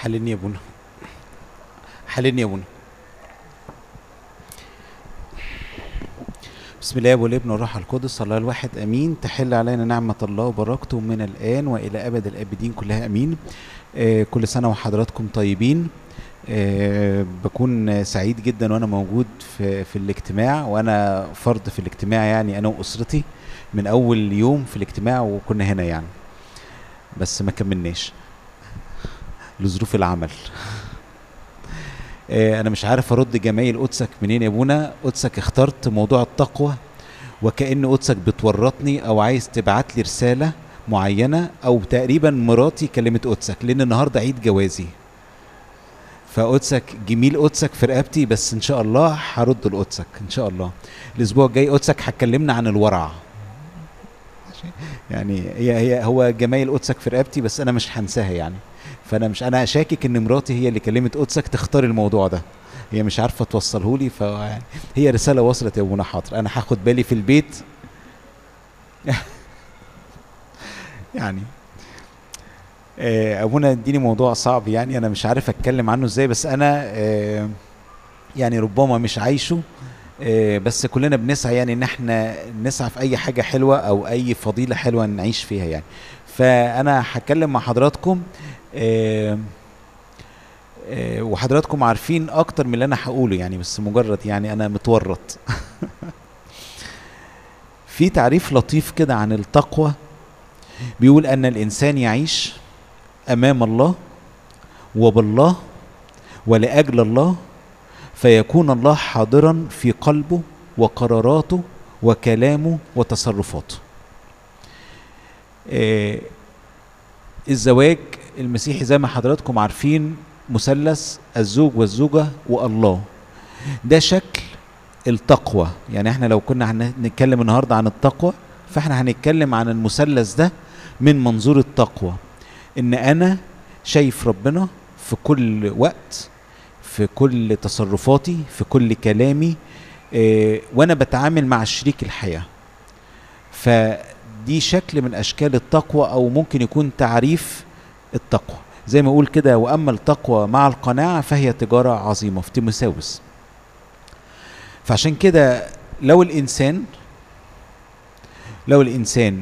حللني يا ابونا حللني يا ابونا بسم الله والابن والروح القدس الله الواحد امين تحل علينا نعمه الله وبركته من الان والى ابد الابدين كلها امين آه كل سنه وحضراتكم طيبين آه بكون سعيد جدا وانا موجود في في الاجتماع وانا فرد في الاجتماع يعني انا واسرتي من اول يوم في الاجتماع وكنا هنا يعني بس ما كملناش لظروف العمل آه، انا مش عارف ارد جمايل قدسك منين يا ابونا قدسك اخترت موضوع التقوى وكأن قدسك بتورطني او عايز تبعت لي رسالة معينة او تقريبا مراتي كلمت قدسك لان النهاردة عيد جوازي فقدسك جميل قدسك في رقبتي بس ان شاء الله هرد لقدسك ان شاء الله الاسبوع الجاي قدسك هتكلمنا عن الورع يعني هي هي هو جمايل قدسك في رقبتي بس انا مش هنساها يعني فانا مش انا شاكك ان مراتي هي اللي كلمت قدسك تختار الموضوع ده هي مش عارفه توصله لي ف يعني هي رساله وصلت يا ابونا حاضر انا هاخد بالي في البيت يعني آه، ابونا اديني موضوع صعب يعني انا مش عارف اتكلم عنه ازاي بس انا آه، يعني ربما مش عايشه آه، بس كلنا بنسعى يعني ان احنا نسعى في اي حاجه حلوه او اي فضيله حلوه نعيش فيها يعني فانا هتكلم مع حضراتكم آه، آه، وحضراتكم عارفين اكتر من اللي انا هقوله يعني بس مجرد يعني انا متورط في تعريف لطيف كده عن التقوى بيقول ان الانسان يعيش امام الله وبالله ولاجل الله فيكون الله حاضرا في قلبه وقراراته وكلامه وتصرفاته آه، الزواج المسيحي زي ما حضراتكم عارفين مثلث الزوج والزوجة والله ده شكل التقوى يعني احنا لو كنا هنتكلم النهاردة عن التقوى فاحنا هنتكلم عن المثلث ده من منظور التقوى ان انا شايف ربنا في كل وقت في كل تصرفاتي في كل كلامي اه وانا بتعامل مع شريك الحياة فدي شكل من اشكال التقوى او ممكن يكون تعريف التقوى زي ما اقول كده واما التقوى مع القناعه فهي تجاره عظيمه في تيموساوس فعشان كده لو الانسان لو الانسان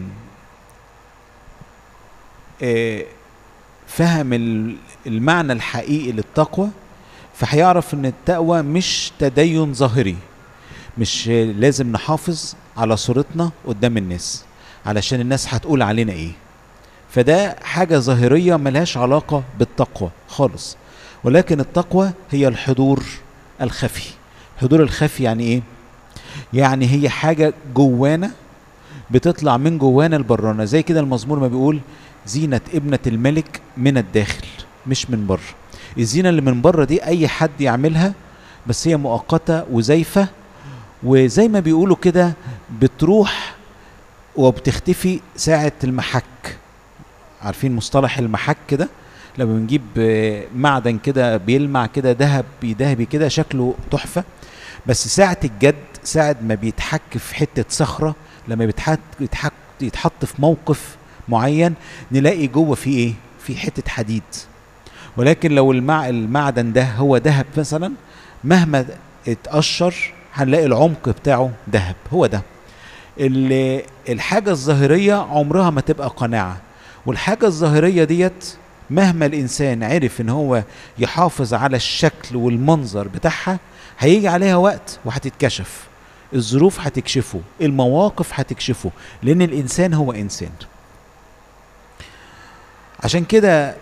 آه، فهم ال- المعنى الحقيقي للتقوى فهيعرف ان التقوى مش تدين ظاهري مش آه، لازم نحافظ على صورتنا قدام الناس علشان الناس هتقول علينا ايه فده حاجة ظاهرية ملهاش علاقة بالتقوى خالص ولكن التقوى هي الحضور الخفي الحضور الخفي يعني ايه يعني هي حاجة جوانا بتطلع من جوانا لبرانا زي كده المزمور ما بيقول زينة ابنة الملك من الداخل مش من بره الزينة اللي من بره دي اي حد يعملها بس هي مؤقتة وزيفة وزي ما بيقولوا كده بتروح وبتختفي ساعة المحك عارفين مصطلح المحك ده لما بنجيب آه، معدن كده بيلمع كده ذهب ذهبي كده شكله تحفه بس ساعه الجد ساعه ما بيتحك في حته صخره لما بيتحك يتحك يتحط في موقف معين نلاقي جوه فيه ايه في حته حديد ولكن لو المع المعدن ده هو ذهب مثلا مهما اتقشر هنلاقي العمق بتاعه ذهب هو ده ال- الحاجه الظاهريه عمرها ما تبقى قناعه والحاجة الظاهرية ديت مهما الإنسان عرف إن هو يحافظ على الشكل والمنظر بتاعها هيجي عليها وقت وهتتكشف الظروف هتكشفه المواقف هتكشفه لأن الإنسان هو إنسان عشان كده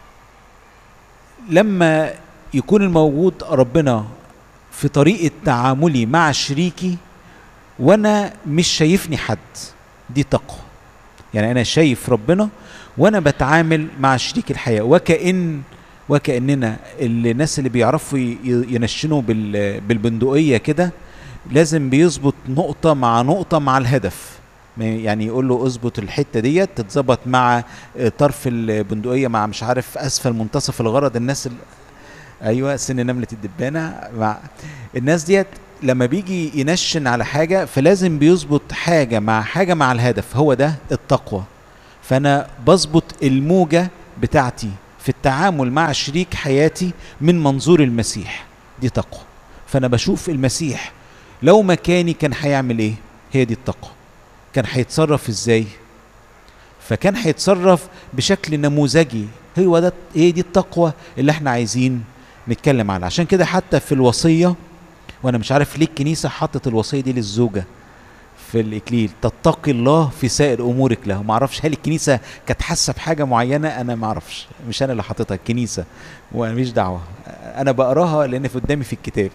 لما يكون الموجود ربنا في طريقة تعاملي مع شريكي وأنا مش شايفني حد دي تقوى يعني انا شايف ربنا وانا بتعامل مع شريك الحياه وكأن وكأننا الناس اللي بيعرفوا ي- ينشنوا بال- بالبندقيه كده لازم بيظبط نقطه مع نقطه مع الهدف ما يعني يقول له اظبط الحته ديت تتظبط مع آه، طرف البندقيه مع مش عارف اسفل منتصف الغرض الناس ال... ايوه سن نمله الدبانه مع الناس ديت لما بيجي ينشن على حاجه فلازم بيظبط حاجه مع حاجه مع الهدف هو ده التقوى فانا بظبط الموجه بتاعتي في التعامل مع شريك حياتي من منظور المسيح دي تقوى فانا بشوف المسيح لو مكاني كان هيعمل ايه هي دي التقوى كان هيتصرف ازاي فكان هيتصرف بشكل نموذجي هو ده هي دي التقوى اللي احنا عايزين نتكلم عنها عشان كده حتى في الوصيه وانا مش عارف ليه الكنيسه حطت الوصيه دي للزوجه في الاكليل تتقي الله في سائر امورك له ما اعرفش هل الكنيسه كانت حاسه بحاجه معينه انا ما اعرفش مش انا اللي حاططها الكنيسه وانا مش دعوه انا بقراها لان في قدامي في الكتاب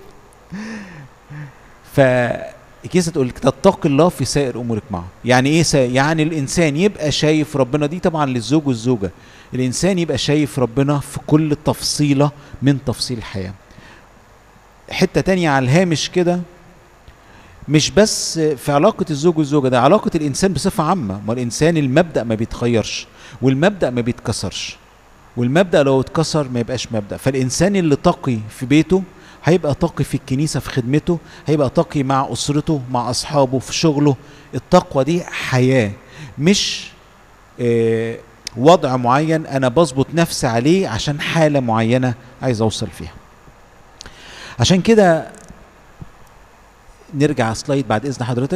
فالكنيسه تقول لك تتقي الله في سائر امورك معه يعني ايه سا... يعني الانسان يبقى شايف ربنا دي طبعا للزوج والزوجه الانسان يبقى شايف ربنا في كل تفصيله من تفصيل الحياه حته تانية على الهامش كده مش بس في علاقة الزوج والزوجة ده علاقة الإنسان بصفة عامة ما الإنسان المبدأ ما بيتغيرش والمبدأ ما بيتكسرش والمبدأ لو اتكسر ما يبقاش مبدأ فالإنسان اللي تقي في بيته هيبقى تقي في الكنيسة في خدمته هيبقى تقي مع أسرته مع أصحابه في شغله التقوى دي حياة مش آه وضع معين أنا بظبط نفسي عليه عشان حالة معينة عايز أوصل فيها عشان كده نرجع سلايد بعد اذن حضرتك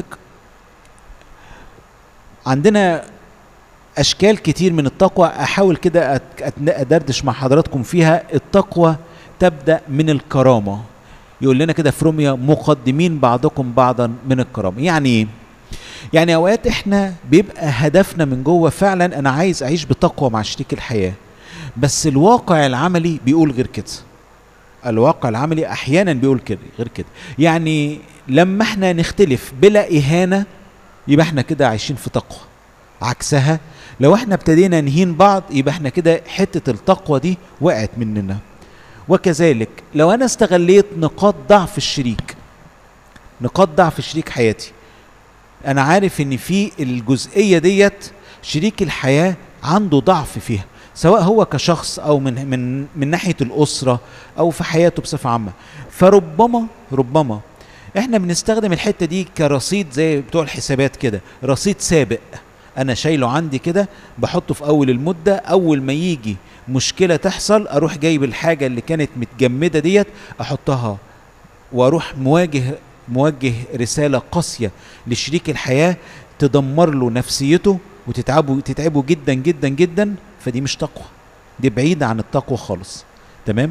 عندنا اشكال كتير من التقوى احاول كده ادردش مع حضراتكم فيها التقوى تبدا من الكرامه يقول لنا كده في روميا مقدمين بعضكم بعضا من الكرامه يعني ايه يعني اوقات احنا بيبقى هدفنا من جوه فعلا انا عايز اعيش بتقوى مع شريك الحياه بس الواقع العملي بيقول غير كده الواقع العملي احيانا بيقول كده غير كده يعني لما احنا نختلف بلا اهانه يبقى احنا كده عايشين في تقوى عكسها لو احنا ابتدينا نهين بعض يبقى احنا كده حته التقوى دي وقعت مننا وكذلك لو انا استغليت نقاط ضعف الشريك نقاط ضعف شريك حياتي انا عارف ان في الجزئيه ديت شريك الحياه عنده ضعف فيها سواء هو كشخص او من من من ناحيه الاسره او في حياته بصفه عامه فربما ربما احنا بنستخدم الحته دي كرصيد زي بتوع الحسابات كده رصيد سابق انا شايله عندي كده بحطه في اول المده اول ما يجي مشكله تحصل اروح جايب الحاجه اللي كانت متجمده ديت احطها واروح مواجه موجه رساله قاسيه لشريك الحياه تدمر له نفسيته وتتعبه تتعبه جدا جدا جدا فدي مش تقوى دي بعيدة عن التقوى خالص تمام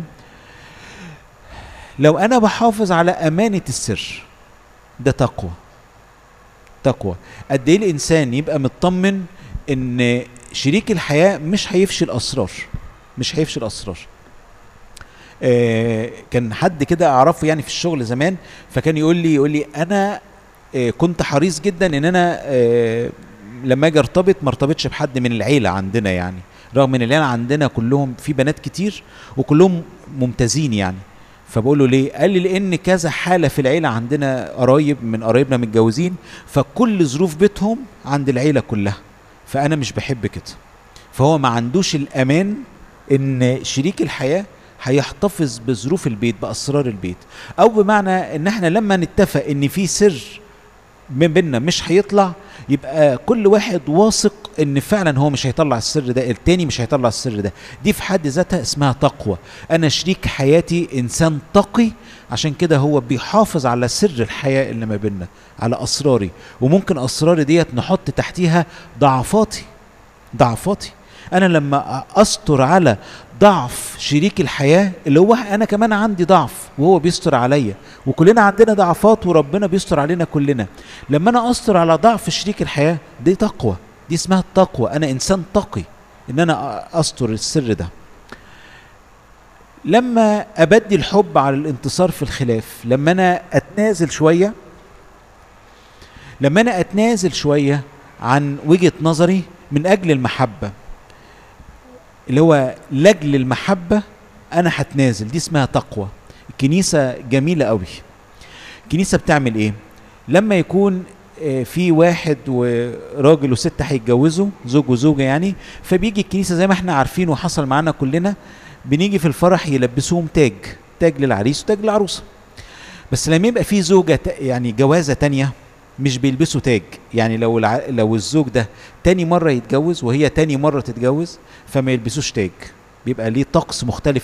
لو أنا بحافظ على أمانة السر ده تقوى تقوى قد إيه الإنسان يبقى مطمن إن شريك الحياة مش هيفشل أسرار مش هيفشل أسرار آه كان حد كده أعرفه يعني في الشغل زمان فكان يقول لي يقول لي أنا آه كنت حريص جدا إن أنا آه لما اجي ارتبط ما ارتبطش بحد من العيله عندنا يعني رغم ان العيله عندنا كلهم في بنات كتير وكلهم ممتازين يعني فبقول له ليه؟ قال لي لان كذا حاله في العيله عندنا قرايب من قرايبنا متجوزين فكل ظروف بيتهم عند العيله كلها فانا مش بحب كده فهو ما عندوش الامان ان شريك الحياه هيحتفظ بظروف البيت باسرار البيت او بمعنى ان احنا لما نتفق ان في سر من بيننا مش هيطلع يبقى كل واحد واثق ان فعلا هو مش هيطلع السر ده التاني مش هيطلع السر ده دي في حد ذاتها اسمها تقوى انا شريك حياتي انسان تقي عشان كده هو بيحافظ على سر الحياة اللي ما بيننا على اسراري وممكن اسراري ديت نحط تحتيها ضعفاتي ضعفاتي انا لما استر على ضعف شريك الحياه اللي هو انا كمان عندي ضعف وهو بيستر عليا وكلنا عندنا ضعفات وربنا بيستر علينا كلنا لما انا استر على ضعف شريك الحياه دي تقوى دي اسمها التقوى انا انسان تقي ان انا استر السر ده لما ابدي الحب على الانتصار في الخلاف لما انا اتنازل شويه لما انا اتنازل شويه عن وجهه نظري من اجل المحبه اللي هو لاجل المحبه انا هتنازل دي اسمها تقوى الكنيسه جميله قوي الكنيسه بتعمل ايه لما يكون في واحد وراجل وست هيتجوزوا زوج وزوجه يعني فبيجي الكنيسه زي ما احنا عارفين وحصل معانا كلنا بنيجي في الفرح يلبسوهم تاج تاج للعريس وتاج للعروسه بس لما يبقى في زوجه يعني جوازه تانية مش بيلبسوا تاج يعني لو الع... لو الزوج ده تاني مره يتجوز وهي تاني مره تتجوز فما يلبسوش تاج بيبقى ليه طقس مختلف